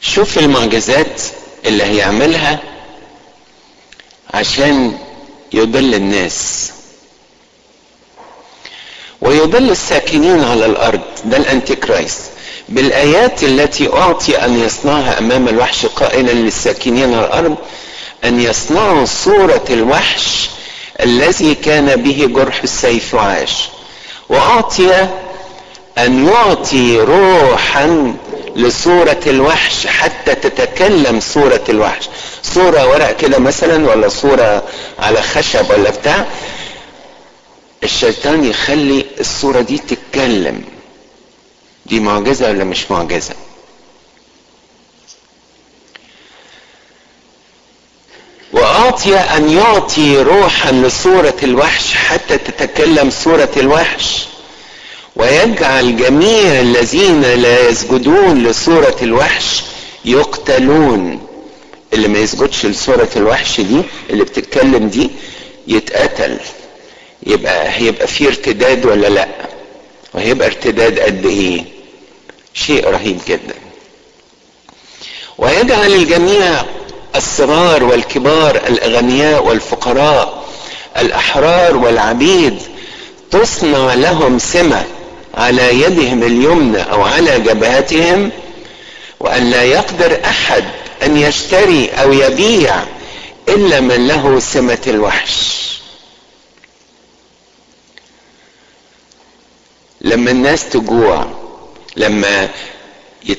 شوف المعجزات اللي هيعملها عشان يضل الناس ويضل الساكنين على الارض ده الانتي كرايست بالايات التي اعطي ان يصنعها امام الوحش قائلا للساكنين على الارض ان يصنعوا صوره الوحش الذي كان به جرح السيف وعاش واعطي ان يعطي روحا لصورة الوحش حتى تتكلم صورة الوحش صورة ورق كده مثلا ولا صورة على خشب ولا بتاع الشيطان يخلي الصورة دي تتكلم دي معجزة ولا مش معجزة وأعطي أن يعطي روحا لصورة الوحش حتى تتكلم صورة الوحش ويجعل جميع الذين لا يسجدون لصورة الوحش يقتلون اللي ما يسجدش لصورة الوحش دي اللي بتتكلم دي يتقتل يبقى هيبقى في ارتداد ولا لا وهيبقى ارتداد قد ايه شيء رهيب جدا ويجعل الجميع الصغار والكبار الاغنياء والفقراء الاحرار والعبيد تصنع لهم سمه على يدهم اليمنى او على جبهتهم وان لا يقدر احد ان يشتري او يبيع الا من له سمه الوحش لما الناس تجوع لما